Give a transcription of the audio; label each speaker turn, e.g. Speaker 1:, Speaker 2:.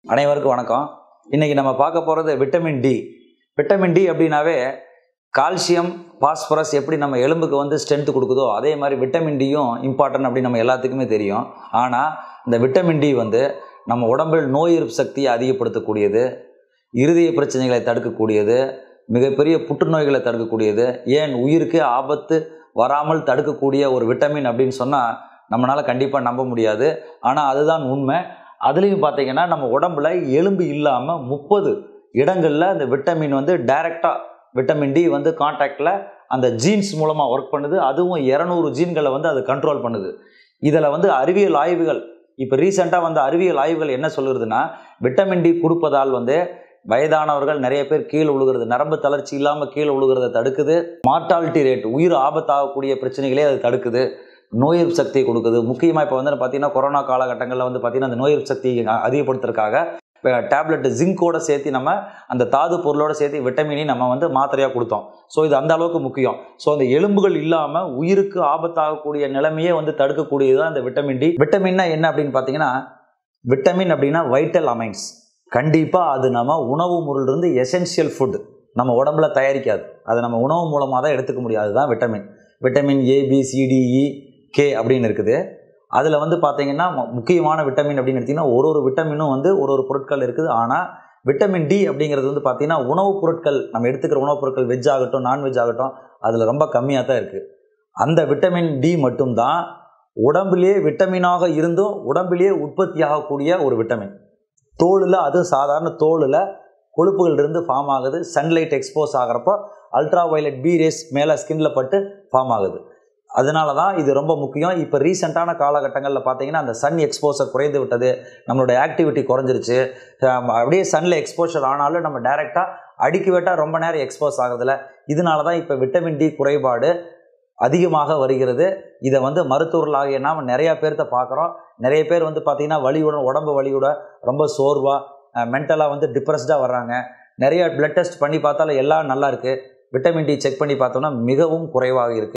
Speaker 1: அனைவருக்கும் வணக்கம் இன்னைக்கு நம்ம பார்க்க போகிறது விட்டமின் டி விட்டமின் டி அப்படின்னாவே கால்சியம் பாஸ்பரஸ் எப்படி நம்ம எலும்புக்கு வந்து ஸ்ட்ரென்த் கொடுக்குதோ அதே மாதிரி விட்டமின் டியும் இம்பார்ட்டன்ட் அப்படின்னு நம்ம எல்லாத்துக்குமே தெரியும் ஆனால் இந்த விட்டமின் டி வந்து நம்ம உடம்பில் நோய் எதிர்ப்பு சக்தியை அதிகப்படுத்தக்கூடியது இருதய பிரச்சனைகளை தடுக்கக்கூடியது மிகப்பெரிய புற்றுநோய்களை தடுக்கக்கூடியது ஏன் உயிருக்கு ஆபத்து வராமல் தடுக்கக்கூடிய ஒரு விட்டமின் அப்படின்னு சொன்னால் நம்மளால் கண்டிப்பாக நம்ப முடியாது ஆனால் அதுதான் உண்மை அதுலேயும் பார்த்தீங்கன்னா நம்ம உடம்புல எலும்பு இல்லாமல் முப்பது இடங்களில் அந்த விட்டமின் வந்து டைரெக்டாக விட்டமின் டி வந்து கான்டாக்டில் அந்த ஜீன்ஸ் மூலமாக ஒர்க் பண்ணுது அதுவும் இரநூறு ஜீன்களை வந்து அது கண்ட்ரோல் பண்ணுது இதில் வந்து அறிவியல் ஆய்வுகள் இப்போ ரீசெண்டாக வந்த அறிவியல் ஆய்வுகள் என்ன சொல்லுறதுன்னா விட்டமின் டி கொடுப்பதால் வந்து வயதானவர்கள் நிறைய பேர் கீழே விழுகிறது நரம்பு தளர்ச்சி இல்லாமல் கீழே விழுகிறத தடுக்குது மார்டாலிட்டி ரேட் உயிர் ஆபத்தாகக்கூடிய பிரச்சனைகளே அது தடுக்குது நோய் எதிர்ப்பு சக்தியை கொடுக்குது முக்கியமாக இப்போ வந்து பார்த்தீங்கன்னா கொரோனா காலகட்டங்களில் வந்து பார்த்தீங்கன்னா அந்த நோய் எதிர்ப்பு சக்தியை அதிகப்படுத்துறதுக்காக இப்போ டேப்லெட் ஜிங்கோட சேர்த்து நம்ம அந்த தாது பொருளோட சேர்த்து விட்டமினி நம்ம வந்து மாத்திரையாக கொடுத்தோம் ஸோ இது அந்த அளவுக்கு முக்கியம் ஸோ அந்த எலும்புகள் இல்லாமல் உயிருக்கு ஆபத்தாகக்கூடிய நிலைமையே வந்து தடுக்கக்கூடியது தான் இந்த விட்டமின் டி விட்டமின்னா என்ன அப்படின்னு பார்த்தீங்கன்னா விட்டமின் அப்படின்னா வைட்டல் அமைன்ஸ் கண்டிப்பாக அது நம்ம உணவு முறையிலிருந்து எசென்ஷியல் ஃபுட் நம்ம உடம்புல தயாரிக்காது அதை நம்ம உணவு மூலமாக தான் எடுத்துக்க முடியும் அதுதான் vitamin vitamin A B C D E K அப்படின்னு இருக்குது அதில் வந்து பார்த்தீங்கன்னா மு- முக்கியமான விட்டமின் அப்படின்னு எடுத்திங்கன்னா ஒரு ஒரு விட்டமினும் வந்து ஒரு ஒரு பொருட்கள் இருக்குது ஆனால் விட்டமின் டி அப்படிங்கிறது வந்து பார்த்தீங்கன்னா உணவுப் பொருட்கள் நம்ம எடுத்துக்கிற உணவுப் பொருட்கள் வெஜ் ஆகட்டும் நான்வெஜ் ஆகட்டும் அதில் ரொம்ப கம்மியாக தான் இருக்குது அந்த விட்டமின் டி மட்டும்தான் உடம்பிலேயே விட்டமினாக இருந்தும் உடம்பிலேயே உற்பத்தி ஆகக்கூடிய ஒரு விட்டமின் தோலில் அதுவும் சாதாரண தோலில் கொழுப்புகள் இருந்து ஃபார்ம் ஆகுது சன்லைட் எக்ஸ்போஸ் ஆகிறப்போ அல்ட்ரா வயலட் பி ரேஸ் மேலே ஸ்கின்ல பட்டு ஃபார்ம் ஆகுது அதனால தான் இது ரொம்ப முக்கியம் இப்போ ரீசெண்டான காலகட்டங்களில் பார்த்தீங்கன்னா அந்த சன் எக்ஸ்போசர் குறைந்து விட்டது நம்மளோட ஆக்டிவிட்டி குறைஞ்சிருச்சு ஆம், அப்படியே சன்னில் எக்ஸ்போஷர் ஆனாலும் நம்ம டைரெக்டாக அடிக்கி விட்டால் ரொம்ப நேரம் எக்ஸ்போஸ் ஆகுதுல இதனால தான் இப்போ விட்டமின் டி குறைபாடு அதிகமாக வருகிறது இதை வந்து மருத்துவர்களாகிய நாம் நிறையா பேர்த்த பார்க்குறோம் நிறைய பேர் வந்து பார்த்திங்கன்னா வலியுடன் உடம்பு வலியோட ரொம்ப சோர்வாக மென்டலாக வந்து டிப்ரெஸ்டாக வர்றாங்க நிறைய பிளட் டெஸ்ட் பண்ணி பார்த்தாலும் எல்லாம் நல்லா இருக்குது விட்டமின் டி செக் பண்ணி பார்த்தோம்னா மிகவும் குறைவாக இருக்குது